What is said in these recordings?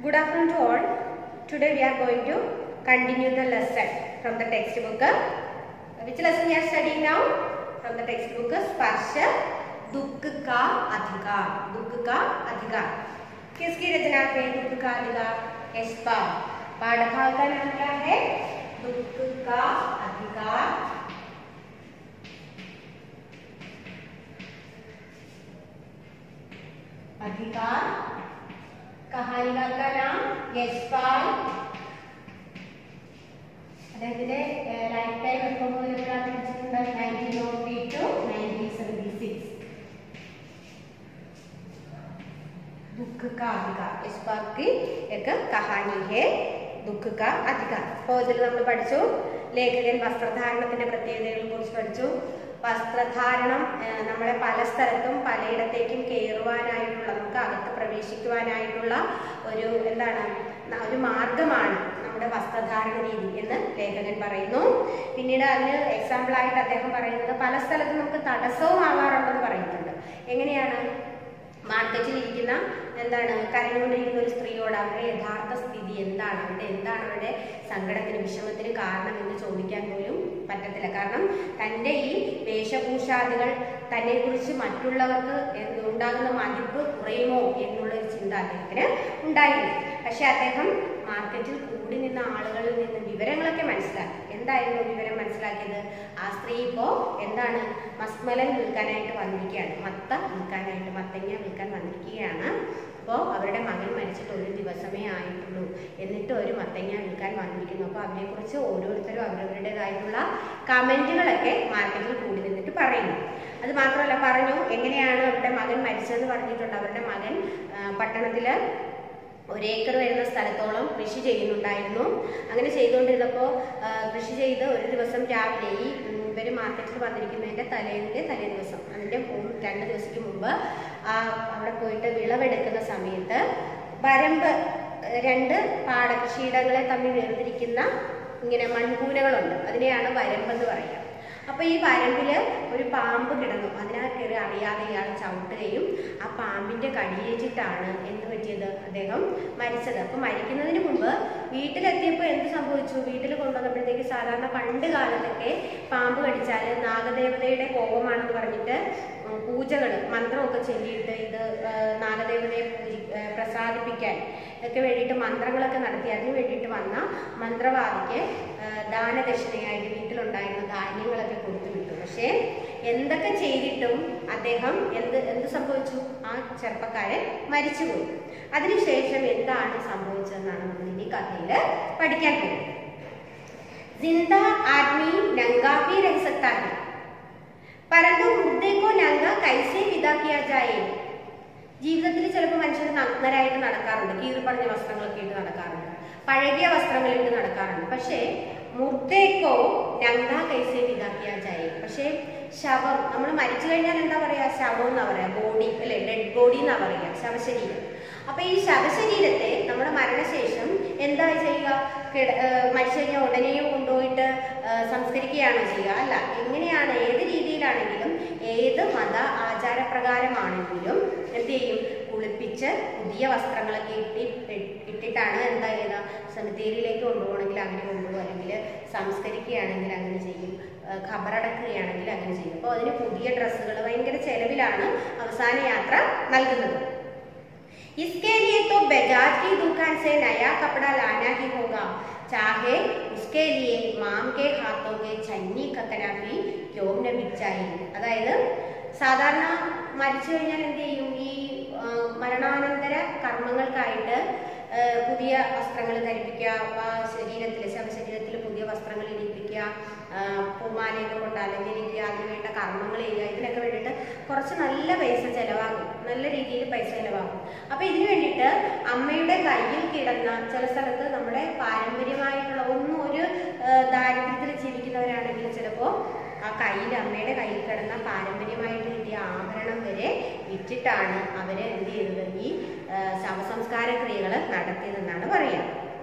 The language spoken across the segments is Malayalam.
Good afternoon to all. Today we are going to continue the lesson from the textbook. Which lesson we are studying now? From the textbook Sparsha दुख का अधिकार दुख का अधिकार किसकी रचना है दुख का अधिकार यशपाल पाठभाग का नाम क्या है दुख का अधिकार अधिकार കഹാനികാർ നാം യശ്പാൽ അദ്ദേഹത്തിന്റെ ലൈഫ് ടൈം എപ്പോൾ മുതൽ എപ്പോഴാണ് പഠിച്ചിട്ടുണ്ട് nineteen naughty to nineteen seventy six दुख का अधिकार इस बात की एक कहानी है ദുഃഖ കാ അധികാർ അപ്പോൾ ഇതിൽ നമ്മൾ പഠിച്ചു ലേഖകൻ വസ്ത്രധാരണത്തിന്റെ പ്രത്യേകതകളെ കുറിച്ച് പഠിച്ചു വസ്ത്രധാരണം ഏഹ്, നമ്മളെ പല സ്ഥലത്തും പലയിടത്തേക്കും കയറുവാനായിട്ടുള്ള നമുക്ക് അകത്ത് പ്രവേശിക്കുവാനായിട്ടുള്ള ഒരു എന്താണ് ന- ഒരു മാർഗമാണ് നമ്മുടെ വസ്ത്രധാരണ രീതി എന്ന് ലേഖകൻ പറയുന്നു പിന്നീട് അതിന് എക്സാമ്പിൾ ആയിട്ട് അദ്ദേഹം പറയുന്നത് പല സ്ഥലത്തും നമുക്ക് തടസ്സവും ആവാറുണ്ടെന്ന് പറയുന്നുണ്ട് എങ്ങനെയാണ് മാർക്കറ്റിൽ ഇരിക്കുന്ന എന്താണ് കരഞ്ഞുകൊണ്ടിരിക്കുന്ന ഒരു സ്ത്രീയോട് അവരുടെ യഥാർത്ഥ സ്ഥിതി എന്താണ് അവരുടെ എന്താണ് അവരുടെ സങ്കടത്തിന് വിഷമത്തിന് കാരണം എന്ന് ചോദിക്കാൻ പോലും പറ്റത്തില്ല കാരണം തൻ്റെ ഈ വേഷഭൂഷാദികൾ തന്നെക്കുറിച്ച് മറ്റുള്ളവർക്ക് എന്ത് ഉണ്ടാകുന്ന മതിപ്പ് കുറയുമോ എന്നുള്ള ഒരു ചിന്ത അദ്ദേഹത്തിന് ഉണ്ടായിരുന്നു പക്ഷെ അദ്ദേഹം മാർക്കറ്റിൽ കൂടി നിന്ന ആളുകളിൽ നിന്ന് വിവരങ്ങളൊക്കെ മനസ്സിലാക്കി എന്തായിരുന്നു വിവരം മനസ്സിലാക്കിയത് ആ സ്ത്രീ ഇപ്പോൾ എന്താണ് മസ്മലൻ വിൽക്കാനായിട്ട് വന്നിരിക്കുകയാണ് മത്ത വിൽക്കാനായിട്ട് മത്തങ്ങ വിൽക്കാൻ വന്നിരിക്കുകയാണ് അപ്പോൾ അവരുടെ മകൻ മരിച്ചിട്ട് ഒരു ദിവസമേ ആയിട്ടുള്ളൂ എന്നിട്ട് ഒരു മത്തങ്ങ വിൽക്കാൻ വന്നിരിക്കുന്നു അപ്പോൾ അതിനെക്കുറിച്ച് ഓരോരുത്തരും അവരവരുടേതായിട്ടുള്ള കമൻറ്റുകളൊക്കെ മാർക്കറ്റിൽ കൂടി നിന്നിട്ട് പറയുന്നു അത് മാത്രമല്ല പറഞ്ഞു എങ്ങനെയാണ് അവരുടെ മകൻ മരിച്ചതെന്ന് പറഞ്ഞിട്ടുണ്ട് അവരുടെ മകൻ പട്ടണത്തിൽ ഒരേക്കർ വരുന്ന സ്ഥലത്തോളം കൃഷി ചെയ്യുന്നുണ്ടായിരുന്നു അങ്ങനെ ചെയ്തുകൊണ്ടിരുന്നപ്പോൾ ആ, കൃഷി ചെയ്ത് ഒരു ദിവസം രാവിലെ ഈ ഇവർ മാർക്കറ്റിൽ വന്നിരിക്കുന്നതിൻ്റെ തലേൻ്റെ തലേ ദിവസം അതിൻ്റെ മൂന്ന് രണ്ട് ദിവസത്തിന് മുമ്പ് ആ, അവിടെ പോയിട്ട് വിളവെടുക്കുന്ന സമയത്ത് വരമ്പ് ഏ, രണ്ട് പാടകൃഷിയിടങ്ങളെ തമ്മിൽ വേർതിരിക്കുന്ന ഇങ്ങനെ മൺകൂനകളുണ്ട് അതിനെയാണ് വരമ്പെന്ന് പറയുക അപ്പൊ ഈ വരമ്പില് ഒരു പാമ്പ് കിടന്നു അതിനാൽ കയറി അറിയാതെ ഇയാൾ ചവിട്ടുകയും ആ പാമ്പിന്റെ കടിയേറ്റിട്ടാണ് എന്ത് പറ്റിയത് അദ്ദേഹം മരിച്ചത് അപ്പൊ മരിക്കുന്നതിന് മുമ്പ് വീട്ടിലെത്തിയപ്പോൾ എന്ത് സംഭവിച്ചു വീട്ടിൽ കൊണ്ടുവന്നപ്പോഴത്തേക്ക് സാധാരണ പണ്ട് കാലത്തൊക്കെ പാമ്പ് കടിച്ചാൽ നാഗദേവതയുടെ കോപമാണെന്ന് പറഞ്ഞിട്ട് ഉം, പൂജകൾ മന്ത്രമൊക്കെ ചൊല്ലിയിട്ട് ഇത് ആ, നാഗദേവതയെ പൂജി ആ, പ്രസാദിപ്പിക്കാൻ ഒക്കെ വേണ്ടിയിട്ട് മന്ത്രങ്ങളൊക്കെ നടത്തി അതിന് വേണ്ടിയിട്ട് വന്ന മന്ത്രവാദിക്ക് ആ, ദാനദക്ഷിണയായിട്ട് വീട്ടിലുണ്ടായിരുന്ന ധാന്യങ്ങളൊക്കെ കൊടുത്തു വിട്ടു പക്ഷേ എന്തൊക്കെ ചെയ്തിട്ടും അദ്ദേഹം എന്ത് എന്ത് സംഭവിച്ചു ആ ചെറുപ്പക്കാരൻ മരിച്ചുപോയി അതിനുശേഷം എന്താണ് സംഭവിച്ചതെന്നാണ് നമ്മൾ ഇനി കഥയിൽ പഠിക്കാൻ പോകുന്നത് जिंदा आदमी नंगा भी रह सकता है परंतु मुर्दे को नंगा कैसे विदा किया जाए ജീവിതത്തിൽ ചിലപ്പോൾ മനുഷ്യർ നഗ്നരായിട്ട് നടക്കാറുണ്ട് കീറിപ്പറഞ്ഞ വസ്ത്രങ്ങളൊക്കെ ഇട്ട് നടക്കാറുണ്ട് പഴകിയ വസ്ത്രങ്ങൾ ഇട്ട് നടക്കാറുണ്ട് പക്ഷേ മുർദ്ദേക്കോ നങ്ക കൈസേ വിതാക്കിയാ ജായി പക്ഷേ ശവം നമ്മൾ മരിച്ചു കഴിഞ്ഞാൽ എന്താ പറയാ ശവം എന്നാ പറയാ ബോഡി അല്ലെ ഡെഡ് ബോഡി എന്നാ പറയാ ശവശരീരം അപ്പൊ ഈ ശവശരീരത്തെ നമ്മുടെ മരണശേഷം എന്താ ചെയ്യുക കിട- ഏർ മരിച്ചു കഴിഞ്ഞാൽ ഉടനെയും കൊണ്ടുപോയിട്ട് ഏർ സംസ്കരിക്കുകയാണോ ചെയ്യുക അല്ല എങ്ങനെയാണ് ഏത് രീതിയിലാണെങ്കിലും ഏത് മത ആചാരപ്രകാരമാണെങ്കിലും എന്ത് ചെയ്യും കുളിപ്പിച്ച് പുതിയ വസ്ത്രങ്ങളൊക്കെ ഇട്ടി ഇട്ടിട്ടാണ് എന്താ ചെയ്യുക സെമിത്തേരിയിലേക്ക് കൊണ്ടുപോകണമെങ്കിൽ അങ്ങനെ കൊണ്ടുപോകും അല്ലെങ്കിൽ സംസ്കരിക്കുകയാണെങ്കിൽ അങ്ങനെ ചെയ്യും ഏർ ഖബറടക്കുകയാണെങ്കിൽ അങ്ങനെ ചെയ്യും അപ്പോൾ അതിന് പുതിയ ഡ്രസ്സുകൾ ഭയങ്കര ചെലവിലാണ് അവസാന യാത്ര നൽകുന്നത് इसके लिए तो बजाज की दुकान से नया कपड़ा लाना ही होगा चाहे उसके लिए माम के हाथों के छन्नी ककना भी क्यों न बिक जाए അതായത് സാധാരണ മരിച്ചു കഴിഞ്ഞാൽ എന്ത് ചെയ്യും ഈ ആ, മരണാനന്തര കർമ്മങ്ങൾക്കായിട്ട് ആ, പുതിയ വസ്ത്രങ്ങൾ ധരിപ്പിക്കുക ആ, ശരീരത്തിൽ ശവശരീരത്തിൽ പുതിയ വസ്ത്രങ്ങൾ ഇടിപ്പിക്കുക ആ, പൂമാലയൊക്കെ കൊണ്ട് അലങ്കരിക്കുക അതിന് വേണ്ട കർമ്മങ്ങൾ ചെയ്യുക ഇതിനൊക്കെ വേണ്ടിയിട്ട് കുറച്ച് നല്ല പൈസ ചിലവാകും നല്ല രീതിയിൽ പൈസ ചിലവാകും അപ്പൊ ഇതിനു വേണ്ടിയിട്ട് അമ്മയുടെ കയ്യിൽ കിടന്ന ചില സ്ഥലത്ത് നമ്മുടെ പാരമ്പര്യമായിട്ടുള്ള ഒന്നും ഒരു ദാരിദ്ര്യത്തിൽ ജീവിക്കുന്നവരാണെങ്കിൽ ചിലപ്പോൾ ആ കയ്യിൽ അമ്മയുടെ കയ്യിൽ കിടന്ന പാരമ്പര്യമായിട്ട് കിട്ടിയ ആഭരണം വരെ വിറ്റിട്ടാണ് അവര് എന്ത് ചെയ്തത് ഈ ആ, ശവസംസ്കാര ക്രിയകൾ നടത്തിയതെന്നാണ് പറയുക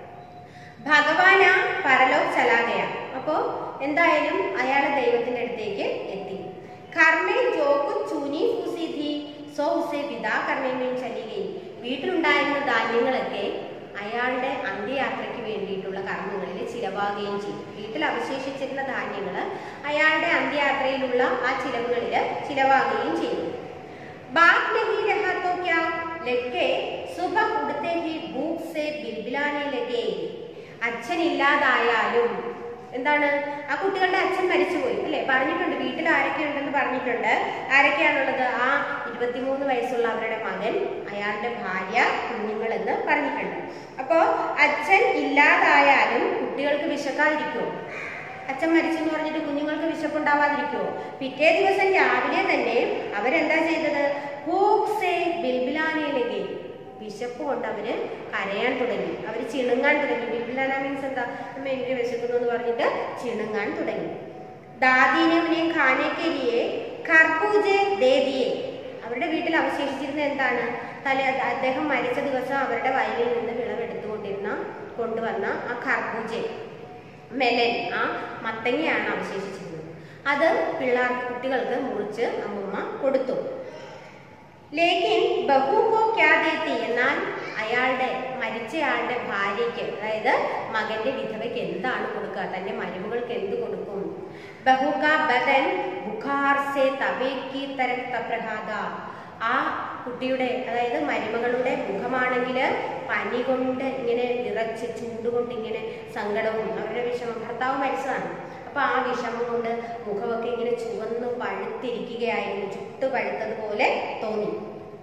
ഭഗവാന പരലോക് ചലാകയ അപ്പോ എന്തായാലും അയാൾ ദൈവത്തിന്റെ അടുത്തേക്ക് എത്തി കർമ്മേ ജോക്കു ചൂനി ഫൂസി ഥി സോ ഉസെ വിദാ കർമ്മേമേം ചലി ഗയി വീട്ടിലുണ്ടായിരുന്ന ധാന്യങ്ങളൊക്കെ അയാളുടെ അന്ത്യയാത്രയ്ക്ക് വേണ്ടിയിട്ടുള്ള കർമ്മങ്ങളിൽ ചിലവാകുകയും ചെയ്യും വീട്ടിൽ അവശേഷിച്ചിരുന്ന ധാന്യങ്ങൾ അയാളുടെ അന്ത്യയാത്രയിലുള്ള ആ ചിലവുകളിൽ ചിലവാകുകയും ചെയ്തു बात नहीं रहा तो क्या लड़के सुबह उठते ही भूख से बिलबिलाने लगे അച്ഛനില്ലാതായാലും എന്താണ് ആ കുട്ടികളുടെ അച്ഛൻ മരിച്ചുപോയി അല്ലേ പറഞ്ഞിട്ടുണ്ട് വീട്ടിൽ ആരൊക്കെ ഉണ്ടെന്ന് പറഞ്ഞിട്ടുണ്ട് ആരൊക്കെയാണുള്ളത് ആ ഇരുപത്തിമൂന്ന് വയസ്സുള്ള അവരുടെ മകൻ അയാളുടെ ഭാര്യ കുഞ്ഞുങ്ങൾ എന്ന് പറഞ്ഞിട്ടുണ്ട് അപ്പോ അച്ഛൻ ഇല്ലാതായാലും കുട്ടികൾക്ക് വിശക്കാതിരിക്കുമോ അച്ഛൻ മരിച്ചു എന്ന് പറഞ്ഞിട്ട് കുഞ്ഞുങ്ങൾക്ക് വിശപ്പുണ്ടാവാതിരിക്കുമോ പിറ്റേ ദിവസം രാവിലെ തന്നെ അവരെന്താ ചെയ്തത് ഹൂക്സേ ബിൽബിലാനയിലേക്ക് വിശപ്പ് കൊണ്ട് അവര് കരയാൻ തുടങ്ങി അവർ ചിണുങ്ങാൻ തുടങ്ങി ബിൽബിലാന മീൻസ് എന്താ അമ്മ എനിക്ക് വിശക്കുന്നു എന്ന് പറഞ്ഞിട്ട് ചിണുങ്ങാൻ തുടങ്ങി ദാദീനെ ഉനെ ഖാനെ കെ ലിയെ ഖർബൂജെ ദേ ദിയെ അവരുടെ വീട്ടിൽ അവശേഷിച്ചിരുന്ന എന്താണ് തലേ അദ്ദേഹം മരിച്ച ദിവസം അവരുടെ വയലിൽ നിന്ന് വിളവെടുത്തുകൊണ്ടിരുന്ന കൊണ്ടുവന്ന ആ ഖർബൂജെ മെലൻ ആ മത്തങ്ങയാണ് അവശേഷിച്ചിരുന്നത് അത് പിള്ളേർക്ക് കുട്ടികൾക്ക് മുറിച്ച് അമ്മുമ്മ കൊടുത്തു ലേക്കിൻ ബഹുക്കോ ക്യാ ദേത്തി എന്നാൽ അയാളുടെ മരിച്ചയാളുടെ ഭാര്യയ്ക്ക് അതായത് മകന്റെ വിധവയ്ക്ക് എന്താണ് കൊടുക്കുക തന്റെ മരുമകൾക്ക് എന്ത് കൊടുക്കും ബഹുക ബദൻ ബുഖാർ സെ തവേക്കി തരം തപ്രഹാദ ആ കുട്ടിയുടെ അതായത് മരുമകളുടെ മുഖമാണെങ്കിൽ പനി കൊണ്ട് ഇങ്ങനെ വിറച്ച് ചൂടുകൊണ്ട് ഇങ്ങനെ സങ്കടവും അവരുടെ വിഷമം ഭർത്താവ് മരിച്ചതാണ് അപ്പൊ ആ വിഷമം കൊണ്ട് മുഖമൊക്കെ ഇങ്ങനെ ചുവന്ന് പഴുത്തിരിക്കുകയായിരുന്നു ചുട്ടു പഴുത്തതുപോലെ തോന്നി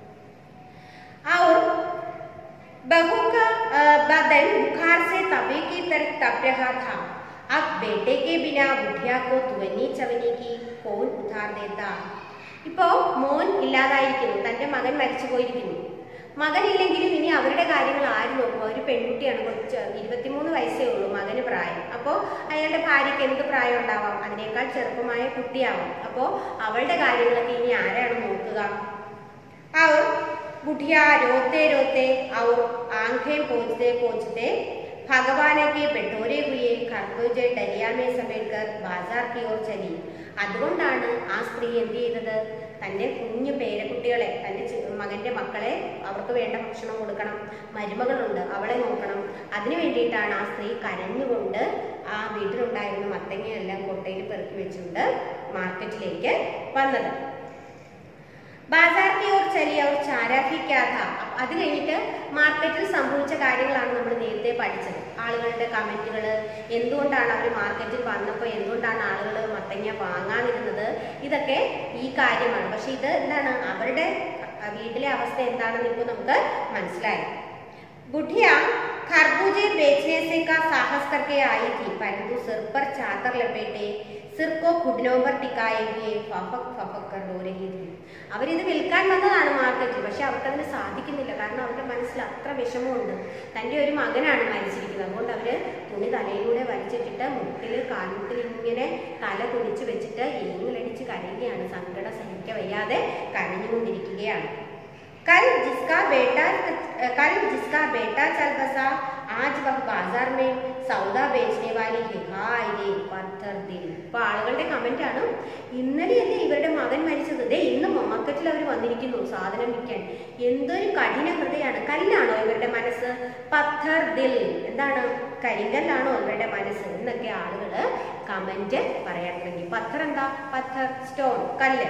और बहू का अ, बदन बुखार से तवे की तरफ तप रहा था अब बेटे के बिना बुढ़िया को तुवनी चवनी की कौन उधार देता ഇപ്പോ മോൻ ഇല്ലാതായിരിക്കുന്നു തന്റെ മകൻ മരിച്ചു പോയിരിക്കുന്നു മകനില്ലെങ്കിലും ഇനി അവരുടെ കാര്യങ്ങൾ ആര് നോക്കും ഒരു പെൺകുട്ടിയാണ് കുറച്ച് ഇരുപത്തിമൂന്ന് വയസ്സേ ഉള്ളൂ മകന് പ്രായം അപ്പോൾ അയാളുടെ ഭാര്യയ്ക്ക് എന്ത് പ്രായം ഉണ്ടാവാം അതിനേക്കാൾ ചെറുപ്പമായ കുട്ടിയാവാം അപ്പോൾ അവളുടെ കാര്യങ്ങളൊക്കെ ഇനി ആരാണ് നോക്കുക और बुढ़िया रोते रोते और आंखें पोछते पोछते भगवान के बटोरे हुए खरबूजे डलिया में समेटकर बाजार की ओर चली അതുകൊണ്ടാണ് ആ സ്ത്രീ എന്ത് ചെയ്തത് തൻ്റെ കുഞ്ഞു പേരക്കുട്ടികളെ തൻ്റെ ചെ- മകൻ്റെ മക്കളെ അവർക്ക് വേണ്ട ഭക്ഷണം കൊടുക്കണം മരുമകളുണ്ട് അവളെ നോക്കണം അതിനു വേണ്ടിയിട്ടാണ് ആ സ്ത്രീ കരഞ്ഞുകൊണ്ട് ആ വീട്ടിലുണ്ടായിരുന്ന മത്തങ്ങയെല്ലാം കൊട്ടയിൽ പെറുക്കി വെച്ചുകൊണ്ട് മാർക്കറ്റിലേക്ക് വന്നത് ബാസാർ കി ഓർ ചലി അവർ ചാരാഫിക്കാഥ അത് കഴിഞ്ഞിട്ട് മാർക്കറ്റിൽ സംഭവിച്ച കാര്യങ്ങളാണ് നമ്മൾ നേരത്തെ പഠിച്ചത് ആളുകളുടെ കമന്റുകൾ എന്തുകൊണ്ടാണ് അവർ മാർക്കറ്റിൽ വന്നപ്പോൾ എന്തുകൊണ്ടാണ് ആളുകൾ മത്തങ്ങ വാങ്ങാതിരുന്നത് ഇതൊക്കെ ഈ കാര്യമാണ് പക്ഷെ ഇത് എന്താണ് അവരുടെ അഹ് വീട്ടിലെ അവസ്ഥ എന്താണെന്ന് ഇപ്പോൾ നമുക്ക് മനസ്സിലായി बुढ़िया खरबूजे बेचने से का साहस करके आई थी परंतु सिर पर चादर लपेटे सिर को घुटनों पर टिकाए हुए फफक फफक कर रो रही थी അവരിത് വിൽക്കാൻ വന്നതാണ് മാർക്കറ്റിൽ പക്ഷെ അവർക്കതിന് സാധിക്കുന്നില്ല കാരണം അവരുടെ മനസ്സിൽ അത്ര വിഷമമുണ്ട് തൻ്റെ ഒരു മകനാണ് മരിച്ചിരിക്കുന്നത് അതുകൊണ്ട് അവർ തുണി തലയിലൂടെ വലിച്ചിട്ടിട്ട് മുട്ടിൽ കാൽമുട്ടിൽ ഇങ്ങനെ തല കുനിച്ച് വെച്ചിട്ട് ഏങ്ങിലടിച്ച് കരയുകയാണ് സങ്കടം സഹിക്ക വയ്യാതെ കരഞ്ഞുകൊണ്ടിരിക്കുകയാണ് कल जिसका बेटा कल जिसका बेटा चल बसा आज वह बाजार में സൗദ बेचने वाली है हाय रे പത്തർ ദിൽ ഇപ്പൊ ആളുകളുടെ കമന്റ് ആണ് ഇന്നലെയല്ലേ ഇവരുടെ മകൻ മരിച്ചത് ദേ ഇന്ന് മാർക്കറ്റിൽ അവർ വന്നിരിക്കുന്നു സാധനം വിൽക്കാൻ എന്തൊരു കഠിന ഹൃദയാണ് കല്ലാണോ ഇവരുടെ മനസ്സ് പത്തർ ദിൽ എന്താണ് കരിങ്കല്ലാണോ ഇവരുടെ മനസ്സ് എന്നൊക്കെ ആളുകള് കമന്റ് പറയാൻ തുടങ്ങി പത്തർ എന്താ പത്തർ സ്റ്റോൺ കല്ല്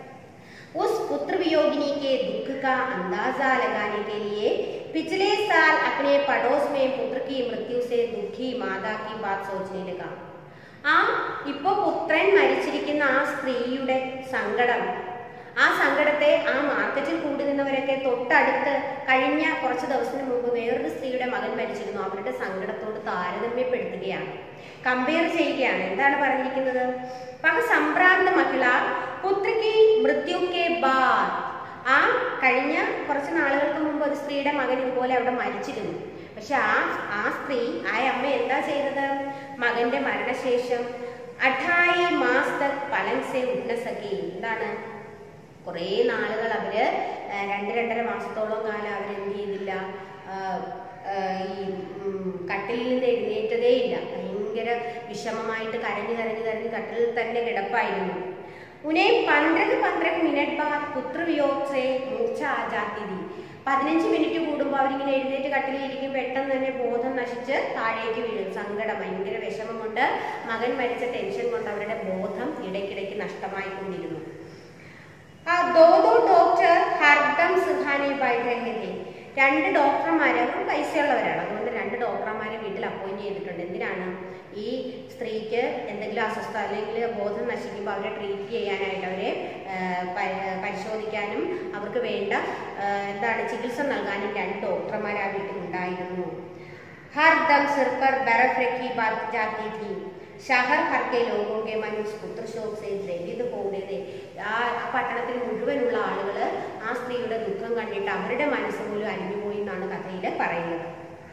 उस पुत्र वियोगिनी के दुख का अंदाजा लगाने के लिए पिछले साल अपने पड़ोस में पुत्र की मृत्यु से दुखी माता की बात सोचने लगा ആ ഇപ്പോ പുത്രൻ മരിച്ചിരിക്കുന്ന ആ സ്ത്രീയുടെ സങ്കടം ആ സങ്കടത്തെ ആ മാർക്കറ്റിൽ കൂടി നിന്നവരൊക്കെ തൊട്ടടുത്ത് കഴിഞ്ഞ കുറച്ച് ദിവസത്തിന് മുമ്പ് വേറൊരു സ്ത്രീയുടെ മകൻ മരിച്ചിരുന്നു അവരുടെ സങ്കടത്തോട് താരതമ്യപ്പെടുത്തുകയാണ് കമ്പയർ ചെയ്യുകയാണ് എന്താണ് പറഞ്ഞിരിക്കുന്നത് പക സംഭ്രാന്ത മഹിള പുത്രിക്ക് മൃത്യുക്കെ ബാദ് ആ കഴിഞ്ഞ കുറച്ച് നാളുകൾക്ക് മുമ്പ് ഒരു സ്ത്രീയുടെ മകൻ ഇതുപോലെ അവിടെ മരിച്ചിരുന്നു പക്ഷെ ആ ആ സ്ത്രീ ആ അമ്മ എന്താ ചെയ്തത് മകന്റെ മരണശേഷം അഠായി മാസ് തക് പലങ് സെ ഉന്ന സഖി എന്താണ് കുറേ നാളുകൾ അവര് ആ, രണ്ട് രണ്ടര മാസത്തോളം കാലം അവരെന്ത് ചെയ്തില്ല ആ, ആ, ഈ ഉം, കട്ടിലിൽ നിന്ന് എഴുന്നേറ്റതേ ഇല്ല ഭയങ്കര വിഷമമായിട്ട് കരഞ്ഞു കരഞ്ഞു കരഞ്ഞ് കട്ടിലിൽ തന്നെ കിടപ്പായിരുന്നു उन्हें पंद्रह पंद्रह मिनट बाद पुत्र वियोग से मूर्छा आ जाती थी പതിനഞ്ച് മിനിറ്റ് കൂടുമ്പോൾ അവരിങ്ങനെ എഴുന്നേറ്റ് കട്ടിലിരിക്കും പെട്ടെന്ന് തന്നെ ബോധം നശിച്ച് താഴേക്ക് വീഴും സങ്കടം ഭയങ്കര വിഷമം കൊണ്ട് മകൻ മരിച്ച ടെൻഷൻ കൊണ്ട് അവരുടെ ബോധം ഇടയ്ക്കിടയ്ക്ക് നഷ്ടമായിക്കൊണ്ടിരുന്നു ആ ദോ ദോ ഡോക്ടർ ഹർദം സുഹാനെ ബൈഠേ രണ്ട് ഡോക്ടർമാരെ അവർ പൈസയുള്ളവരാണ് അതുകൊണ്ട് രണ്ട് ഡോക്ടർമാരെ വീട്ടിൽ അപ്പോയിന്റ് ചെയ്തിട്ടുണ്ട് എന്തിനാണ് ഈ സ്ത്രീക്ക് എന്തെങ്കിലും അസ്വസ്ഥ അല്ലെങ്കിൽ ബോധം നശിക്കുമ്പോൾ അവരെ ട്രീറ്റ് ചെയ്യാനായിട്ട് അവരെ ആ, പ- പരിശോധിക്കാനും അവർക്ക് വേണ്ട ആ, എന്താണ് ചികിത്സ നൽകാനും രണ്ട് ഡോക്ടർമാർ ആ വീട്ടിൽ ഉണ്ടായിരുന്നു हर दम सिर पर बर्फ रखी बात जाती थी शहर भर के लोगों के मन उस पुत्र शोक से द्രവിത് हो गए थे ആ ആ പട്ടണത്തിൽ മുഴുവനുള്ള ആളുകൾ ആ സ്ത്രീയുടെ ദുഃഖം കണ്ടിട്ട് അവരുടെ മനസ്സ് പോലും അലിഞ്ഞുപോയി എന്നാണ് കഥയിൽ പറയുന്നത്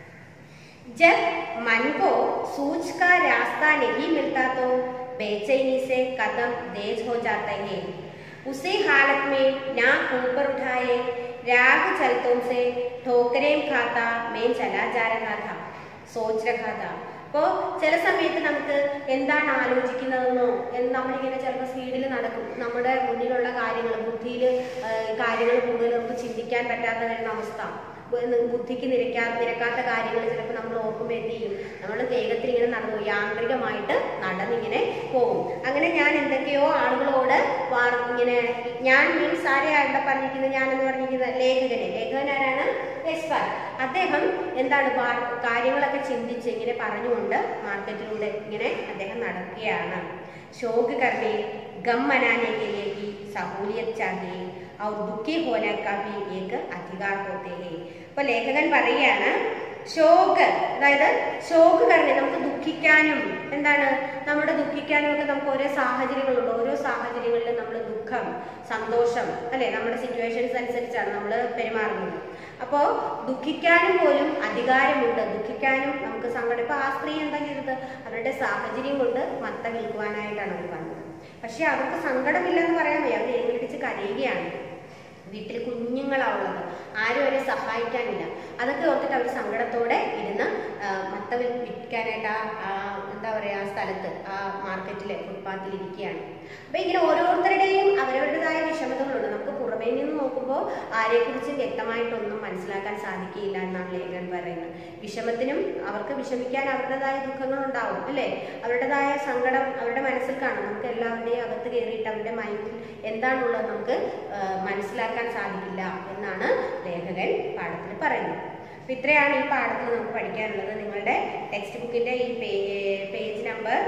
जब मन को सूझ का रास्ता नहीं मिलता तो बेचैनी से कदम तेज हो जाते हैं उसी हालत में नाक ऊपर उठाए राग चलतों से ठोकरें खाता मैं चला जा रहा था सोच रहा था അപ്പോൾ ചില സമയത്ത് നമുക്ക് എന്താണ് ആലോചിക്കുന്നതെന്നോ എന്ന് നമ്മളിങ്ങനെ ചിലപ്പോൾ സ്പീഡിൽ നടക്കും നമ്മുടെ മുന്നിലുള്ള കാര്യങ്ങൾ ബുദ്ധിയിൽ കാര്യങ്ങൾ കൂടുതൽ നമുക്ക് ചിന്തിക്കാൻ പറ്റാത്ത വരുന്ന അവസ്ഥ ബു- ബുദ്ധിക്ക് നിരക്കാ നിരക്കാത്ത കാര്യങ്ങൾ ചിലപ്പോൾ നമ്മൾ ഓർക്കുമ്പോൾ എന്ത് ചെയ്യും നമ്മൾ വേഗത്തിൽ ഇങ്ങനെ നടന്നു യാന്ത്രികമായിട്ട് നടന്നിങ്ങനെ പോകും അങ്ങനെ ഞാൻ എന്തൊക്കെയോ ആളുകളോട് വാർ ഇങ്ങനെ ഞാൻ മീൻസ് ആരെയാണ് പറഞ്ഞിരിക്കുന്നത് ഞാൻ എന്ന് പറഞ്ഞിരിക്കുന്നത് ലേഖകനെ ലേഖകൻ ആരാണ് എസ്പാർ അദ്ദേഹം എന്താണ് വാർ- കാര്യങ്ങളൊക്കെ ചിന്തിച്ച് ഇങ്ങനെ പറഞ്ഞുകൊണ്ട് മാർക്കറ്റിലൂടെ ഇങ്ങനെ അദ്ദേഹം നടക്കുകയാണ് शोक करने गम मनाने के लिए भी सहूलियत चाहिए और दुखी होने का भी एक अधिकार होते हैं അപ്പൊ ലേഖകൻ പറയുകയാണ് ഷോക്ക് അതായത് ഷോക്ക് കരണേ നമുക്ക് ദുഃഖിക്കാനും എന്താണ് നമ്മുടെ ദുഃഖിക്കാനും ഒക്കെ നമുക്ക് ഓരോ സാഹചര്യങ്ങളുണ്ട് ഓരോ സാഹചര്യങ്ങളിലും നമ്മൾ ദുഃഖം സന്തോഷം അല്ലെ നമ്മുടെ സിറ്റുവേഷൻസ് അനുസരിച്ചാണ് നമ്മൾ പെരുമാറുന്നത് അപ്പോൾ ദുഃഖിക്കാനും പോലും അധികാരമുണ്ട് ദുഃഖിക്കാനും നമുക്ക് സങ്കടം ഇപ്പൊ ആ സ്ത്രീ എന്താ ചെയ്തത് അവരുടെ സാഹചര്യം കൊണ്ട് മത്ത വിൽക്കുവാനായിട്ടാണ് അവർ വന്നത് പക്ഷെ അവർക്ക് സങ്കടമില്ലെന്ന് പറയാൻ വയ്യ അവർ എഴുന്നേറ്റിച്ച് കരയുകയാണ് വീട്ടിൽ കുഞ്ഞുങ്ങളാ ഉള്ളത് ആരും അവരെ സഹായിക്കാനില്ല അതൊക്കെ ഓർത്തിട്ട് അവർ സങ്കടത്തോടെ ഇരുന്ന് ആ, മത്ത വിൽ- വിൽക്കാനായിട്ട് ആ ആ, എന്താ പറയുക ആ സ്ഥലത്ത് ആ മാർക്കറ്റിലെ ഫുട്പാത്തിൽ ഇരിക്കുകയാണ് അപ്പൊ ഇങ്ങനെ ഓരോരുത്തരുടെയും അവരവരുടേതായ വിഷമതകളുണ്ട് നമുക്ക് പുറമേ നിന്ന് നോക്കുമ്പോൾ ആരെക്കുറിച്ചും വ്യക്തമായിട്ടൊന്നും മനസ്സിലാക്കാൻ സാധിക്കില്ല എന്നാണ് ലേഖകൻ പറയുന്നത് വിഷമത്തിനും അവർക്ക് വിഷമിക്കാൻ അവരുടേതായ ദുഃഖങ്ങൾ ഉണ്ടാവും അല്ലേ അവരുടേതായ സങ്കടം അവരുടെ മനസ്സിൽ കാണും നമുക്ക് എല്ലാവരുടെയും അകത്ത് കയറിയിട്ട് അവരുടെ മൈൻഡിൽ എന്താണുള്ളത് നമുക്ക് ആ, മനസ്സിലാക്കാൻ സാധിക്കില്ല എന്നാണ് ലേഖകൻ പാഠത്തിൽ പറയുന്നത് അപ്പൊ ഇത്രയാണ് ഈ പാഠത്തിൽ നമുക്ക് പഠിക്കാനുള്ളത് നിങ്ങളുടെ ടെക്സ്റ്റ് ബുക്കിന്റെ ഈ പേജ് നമ്പർ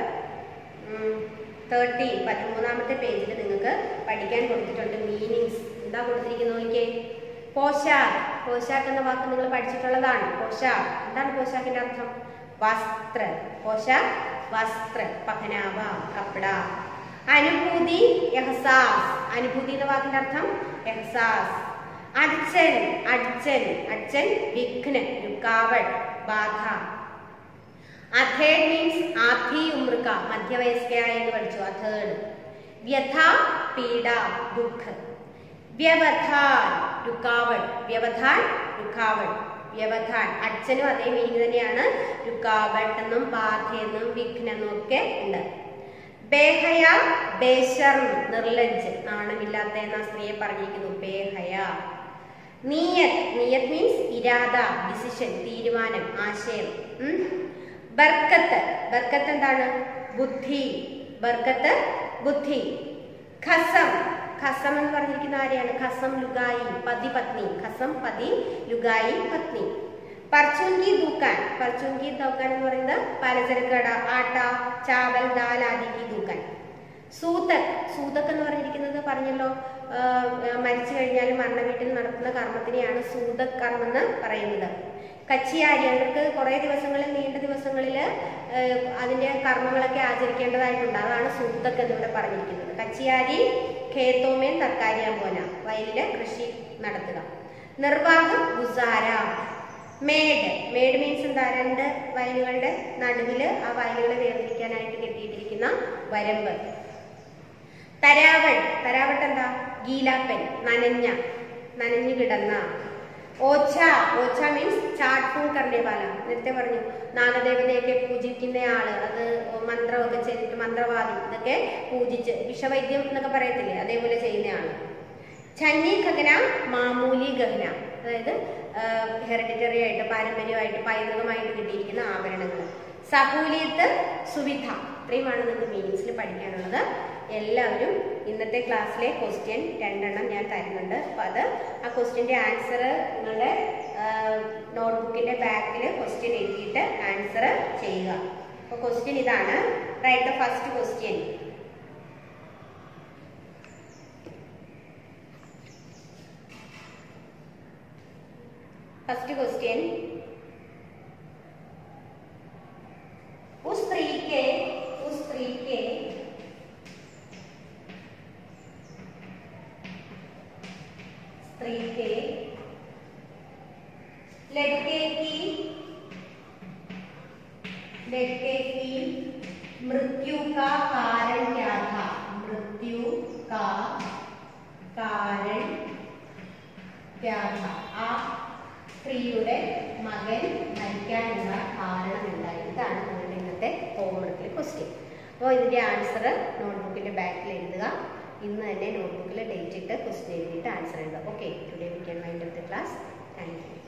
തേർട്ടീൻ പതിമൂന്നാമത്തെ പേജിൽ നിങ്ങൾക്ക് പഠിക്കാൻ കൊടുത്തിട്ടുണ്ട് മീനിങ്സ് എന്താ കൊടുത്തിരിക്കുന്നത് നോക്കിയേ പോഷാക്ക് പോഷാക്ക് എന്ന വാക്ക് നിങ്ങൾ പഠിച്ചിട്ടുള്ളതാണ് പോഷാക്ക് എന്താണ് പോഷാക്കിന്റെ അർത്ഥം വസ്ത്ര പോഷാക്ക് വസ്ത്ര പഹനാവ കപ്പട അനുഭൂതി എഹസാസ് അനുഭൂതി എന്ന വാക്കിന്റെ അർത്ഥം എഹസാസ് അടിച്ചൻ അടിച്ചൻ അടിച്ചൻ വിഘ്ന രുക്കാവട്ട് ബാധ അഥേഡ് മീൻസ് ആധി ഉമ്രുക മധ്യവയസ്കയായ എന്ന് പഠിച്ചു അഥേഡ് വ്യഥ പീഡ ദുഃഖ വ്യവധാൻ രുക്കാവട്ട് വ്യവധാൻ രുക്കാവട്ട് വ്യവധാൻ അച്ഛനും അതേ മീനിങ് തന്നെയാണ് രുക്കാവട്ട് എന്നും ബാധ എന്നും വിഘ്ന എന്നും ഒക്കെ ഉണ്ട് ബേഹയ ബേശർം നിർലജ്ജ് നാണമില്ലാത്ത എന്ന സ്ത്രീയെ പറഞ്ഞിരിക്കുന്നു ബേഹയ നിയത് നിയത് മീൻസ് ഇരാദ ഡിസിഷൻ തീരുമാനം ആശയം ഉം. ബർക്കത്ത് ബർക്കത്ത് എന്താണ് ബുദ്ധി ബർക്കത്ത് ബുദ്ധി ഖസം ഖസം എന്ന് പറഞ്ഞിരിക്കുന്ന ആരെയാണ് ഖസം ലുഗായി പതി പത്നി ഖസം പതി ലുഗായി പത്നി പർച്ചൂൻകി ദൂക്കാൻ പർച്ചൂൻകി ദൂക്കാൻ എന്ന് പറയുന്നത് പലചരക്ക് കട ആട്ട ചാവൽ ദാൽ ആദിക്ക് ദൂക്കാൻ സൂതക് സൂതക് എന്ന് പറഞ്ഞിരിക്കുന്നത് പറഞ്ഞല്ലോ ആ, മരിച്ചു കഴിഞ്ഞാൽ മരണ വീട്ടിൽ നടത്തുന്ന കർമ്മത്തിനെയാണ് സൂതക് കർമ്മം എന്ന് പറയുന്നത് കച്ചിയാരി അവർക്ക് കുറേ ദിവസങ്ങളിൽ നീണ്ട ദിവസങ്ങളിൽ അതിന്റെ കർമ്മങ്ങളൊക്കെ ആചരിക്കേണ്ടതായിട്ടുണ്ട് അതാണ് സൂതക് എന്നിവിടെ പറഞ്ഞിരിക്കുന്നത് കച്ചിയാരി ഖേത്തോമേൻ തർക്കാരിയാൻ പോന വയലില് കൃഷി നടത്തുക നിർവാഹ ഗുസാര മേഡ് മേഡ് മീൻസ് എന്താ രണ്ട് വയലുകളുടെ നടുവില് ആ വയലുകളെ വേർതിരിക്കാനായിട്ട് കെട്ടിയിട്ടിരിക്കുന്ന വരമ്പ് തരാവൾ തരാവട്ട് എന്താ ഗീലാപ്പൻ നനഞ്ഞ നനഞ്ഞു കിടന്ന ഓച്ച ഓച്ച മീൻസ് ചാട്ടൂൺ കർണേവാല നേരത്തെ പറഞ്ഞു നാഗദേവതയൊക്കെ പൂജിക്കുന്ന ആള് അത് മന്ത്രമൊക്കെ ചെയ്തിട്ട് മന്ത്രവാദി ഇതൊക്കെ പൂജിച്ച് വിഷവൈദ്യം എന്നൊക്കെ പറയത്തില്ലേ അതേപോലെ ചെയ്യുന്ന ആള് ഛന്നി ഖഗന മാമൂലി ഗഹന അതായത് ഹെറിഡിറ്ററി ആയിട്ട് പാരമ്പര്യമായിട്ട് പൈതൃകമായിട്ട് കിട്ടിയിരിക്കുന്ന ആഭരണങ്ങൾ സഹൂലിയത്ത് സുവിധ ഇത്രയുമാണ് നിങ്ങൾക്ക് മീനിങ്സിൽ പഠിക്കാനുള്ളത് എല്ലാവരും ഇന്നത്തെ ക്ലാസ്സിലെ ക്വസ്റ്റ്യൻ രണ്ടെണ്ണം ഞാൻ തരുന്നുണ്ട് അപ്പോൾ അത് ആ ക്വസ്റ്റ്യൻ്റെ ആൻസർ നിങ്ങളുടെ നോട്ട്ബുക്കിൻ്റെ ബാക്കിൽ ക്വസ്റ്റ്യൻ എഴുതിയിട്ട് ആൻസർ ചെയ്യുക അപ്പോൾ ക്വസ്റ്റ്യൻ ഇതാണ് right the first question first question उस स्त्री के उस स्त्री के स्त्री के लड़के की लड़के की मृत्यु का कारण क्या था मृत्यु का कारण क्या था ആ സ്ത്രീയുടെ മകൻ മരിക്കാനുള്ള കാരണം എന്തായിരുന്നു ഇതാണ് നിങ്ങളുടെ ഇന്നത്തെ ഹോംവർക്കിലെ ക്വസ്റ്റ്യൻ അപ്പോൾ ഇതിൻ്റെ ആൻസർ നോട്ട്ബുക്കിൻ്റെ ബാക്കിൽ എഴുതുക ഇന്ന് തന്നെ നോട്ട്ബുക്കിൽ ഡേറ്റ് ഇട്ട് ക്വസ്റ്റ്യൻ എഴുതിയിട്ട് ആൻസർ എഴുതുക okay today we can mind of the class thank U